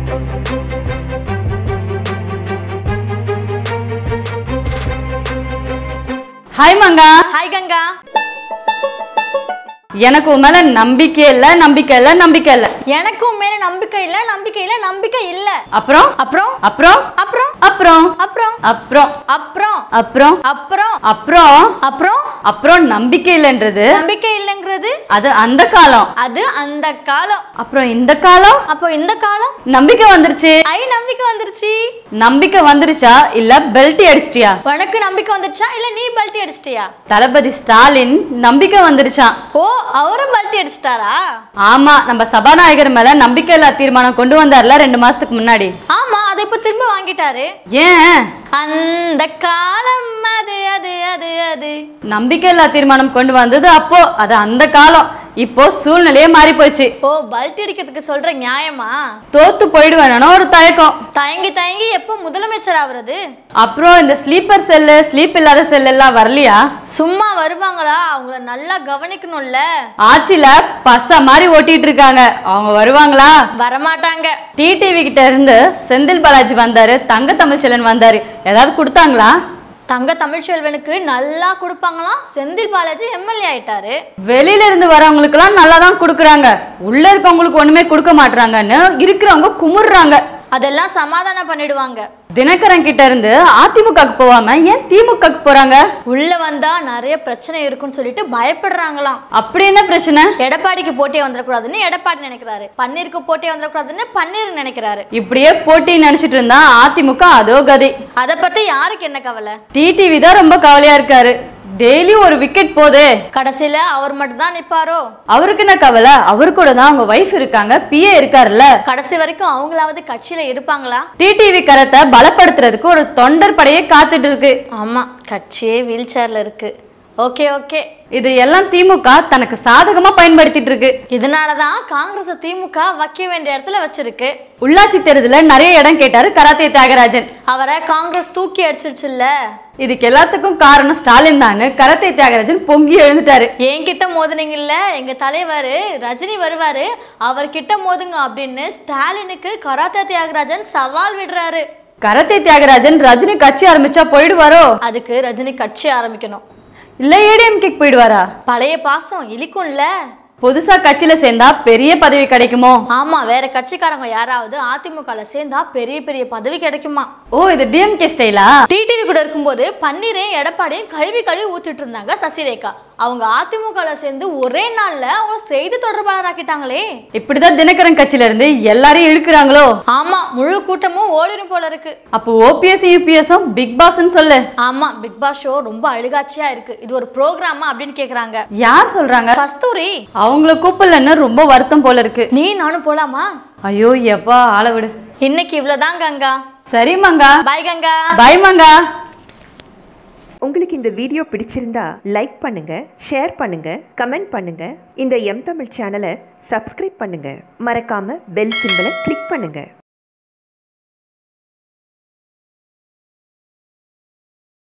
hi மங்கா hi Ganga எனக்கு உன் மேல நம்பிக்கை இல்ல நம்பிக்கை இல்ல நம்பிக்கை இல்ல எனக்கு உன் மேல நம்பிக்கை இல்ல நம்பிக்கை இல்ல நம்பிக்கை இல்ல அப்புறம் அப்புறம் அப்புறம் அப்புறம் அப்புறம் அப்புறம் அப்புறம் அப்புறம் அப்புறம் அப்புறம் அப்புறம் அப்புறம் அப்புறம் நம்பிக்கை இல்லைன்றது நம்பிக்கை இல்லைங்கிறது அது அந்த காலம் அது அந்த காலம் அப்புறம் இந்த காலம் அப்போ இந்த காலம் நம்பிக்கை வந்துருச்சு ஐ நம்பிக்கை வந்துருச்சு நம்பிக்கை வந்துருச்சா இல்ல பெல்ட் அடிச்சிட்டியா உனக்கு நம்பிக்கை வந்துருச்சா இல்ல நீ பல்ட்டி அடிச்சிட்டியா தளபதி ஸ்டாலின் நம்பிக்கை வந்துருச்சான் ஓ அவரும் பல்ட்டி அடிச்சிட்டாரா ஆமா நம்ம சபாநாயகர் மேல நம்பிக்கை இல்லா தீர்மானம் கொண்டு வந்தார்ல ரெண்டு மாசத்துக்கு முன்னாடி ஆமா அதை இப்ப திரும்ப வாங்கிட்டாரு ஏன் அந்த காலம் அது அது அது அது நம்பிக்கை இல்லா தீர்மானம் கொண்டு வந்தது அப்போ அது அந்த காலம் இப்போ சூழ்நிலையே மாறி போச்சு ஓ பல்ட்டி அடிக்கிறதுக்கு சொல்ற நியாயமா தோத்து போயிடுவேணும்னு ஒரு தயக்கம் தயங்கி தயங்கி எப்போ முதலமைச்சர் ஆகுறது அப்புறம் இந்த ஸ்லீப்பர் செல்லு ஸ்லீப் இல்லாத செல் எல்லாம் வரலையா சும்மா வருவாங்களா அவங்கள நல்லா கவனிக்கணும்ல ஆட்சியில பச மாதிரி ஓட்டிட்டு இருக்காங்க அவங்க வருவாங்களா வரமாட்டாங்க டிடிவி கிட்ட இருந்து செந்தில் பாலாஜி வந்தாரு தங்க தமிழ்ச்செல்வன் வந்தாரு ஏதாவது கொடுத்தாங்களா தங்க தமிழ்ச்செல்வனுக்கு நல்லா கொடுப்பாங்களாம் செந்தில் பாலாஜி எம்எல்ஏ ஆயிட்டாரு வெளியில இருந்து வரவங்களுக்கு எல்லாம் நல்லா தான் கொடுக்குறாங்க உள்ள இருக்கவங்களுக்கு ஒண்ணுமே கொடுக்க மாட்றாங்கன்னு இருக்கிறவங்க குமுறுறாங்க அதெல்லாம் சமாதானம் பண்ணிடுவாங்க தினகரன் கிட்ட இருந்து அதிமுகக்கு போவாம ஏன் திமுகக்கு போறாங்க உள்ள வந்தா நிறைய பிரச்சனை இருக்குன்னு சொல்லிட்டு பயப்படுறாங்களாம் அப்படி என்ன பிரச்சனை எடப்பாடிக்கு போட்டியே வந்துடக்கூடாதுன்னு எடப்பாடி நினைக்கிறாரு பன்னீருக்கு போட்டியே வந்துடக்கூடாதுன்னு பன்னீர் நினைக்கிறாரு இப்படியே போட்டி நினைச்சிட்டு இருந்தா அதிமுக அதோ கதை அதை பத்தி யாருக்கு என்ன கவலை டிடிவி தான் ரொம்ப கவலையா இருக்காரு டெய்லி ஒரு விக்கெட் போதே கடைசியில அவர் மட்டும் தான் நிப்பாரோ அவருக்கு என்ன கவலை அவரு கூட தான் அவங்க வைஃப் இருக்காங்க பிஏ இருக்காருல்ல கடைசி வரைக்கும் அவங்களாவது கட்சியில இருப்பாங்களா டிடிவி கரத்தை பலப்படுத்துறதுக்கு ஒரு தொண்டர் படையே காத்துட்டு இருக்கு ஆமா கட்சியே வீல் சேர்ல இருக்கு ஓகே ஓகே இது எல்லாம் திமுக தனக்கு சாதகமா பயன்படுத்திட்டு இருக்கு இதனாலதான் காங்கிரஸ் திமுக வைக்க வேண்டிய இடத்துல வச்சிருக்கு உள்ளாட்சி தேர்தல்ல நிறைய இடம் கேட்டாரு கராத்தே தியாகராஜன் அவரை காங்கிரஸ் தூக்கி அடிச்சிருச்சுல்ல இதுக்கு எல்லாத்துக்கும் காரணம் ஸ்டாலின் தான் கராத்தே தியாகராஜன் பொங்கி எழுந்துட்டாரு என்கிட்ட மோதுனீங்கல்ல எங்க தலைவர் ரஜினி வருவாரு அவர்கிட்ட மோதுங்க அப்படின்னு ஸ்டாலினுக்கு கராத்தே தியாகராஜன் சவால் விடுறாரு கராத்தே தியாகராஜன் ரஜினி கட்சி ஆரம்பிச்சா போயிடுவாரோ அதுக்கு ரஜினி கட்சி ஆரம்பிக்கணும் இல்ல ஏடிஎம்கேக்கு போயிடுவாரா பழைய பாசம் இழிக்கும்ல புதுசா கட்சியில சேர்ந்தா பெரிய பதவி கிடைக்குமோ ஆமா வேற கட்சிக்காரங்க யாராவது அதிமுகல சேர்ந்தா பெரிய பெரிய பதவி கிடைக்குமா ஓ இது டிஎம்கே ஸ்டைலா டிடிவி கூட இருக்கும்போது பன்னீரையும் எடப்பாடியும் கழுவி கழுவி ஊத்திட்டு இருந்தாங்க சசிரேகா அவங்க அதிமுகல சேர்ந்து ஒரே நாள்ல அவங்க செய்தி தொடர்பாளர் ஆக்கிட்டாங்களே இப்படிதான் தினகரன் கட்சியில இருந்து எல்லாரையும் இழுக்கிறாங்களோ ஆமா முழு கூட்டமும் ஓடிடும் போல இருக்கு அப்போ ஓபிஎஸ் யூபிஎஸும் பிக் பாஸ்ன்னு சொல்லு ஆமா பிக் பாஸ் ஷோ ரொம்ப அழுகாட்சியா இருக்கு இது ஒரு ப்ரோக்ராமா அப்படின்னு கேக்குறாங்க யார் சொல்றாங்க கஸ்தூரி அவங்கள கூப்பிடலன்னு ரொம்ப வருத்தம் போல இருக்கு நீ நானும் போலாமா ஐயோ எப்பா ஆள விடு இன்னைக்கு இவ்வளவுதான் கங்கா சரி மங்கா பாய் கங்கா பாய் மங்கா உங்களுக்கு இந்த வீடியோ பிடிச்சிருந்தா லைக் பண்ணுங்க ஷேர் பண்ணுங்க கமெண்ட் பண்ணுங்க இந்த எம் தமிழ் சேனலை சப்ஸ்கிரைப் பண்ணுங்க மறக்காம பெல் சிம்பலை கிளிக் பண்ணுங்க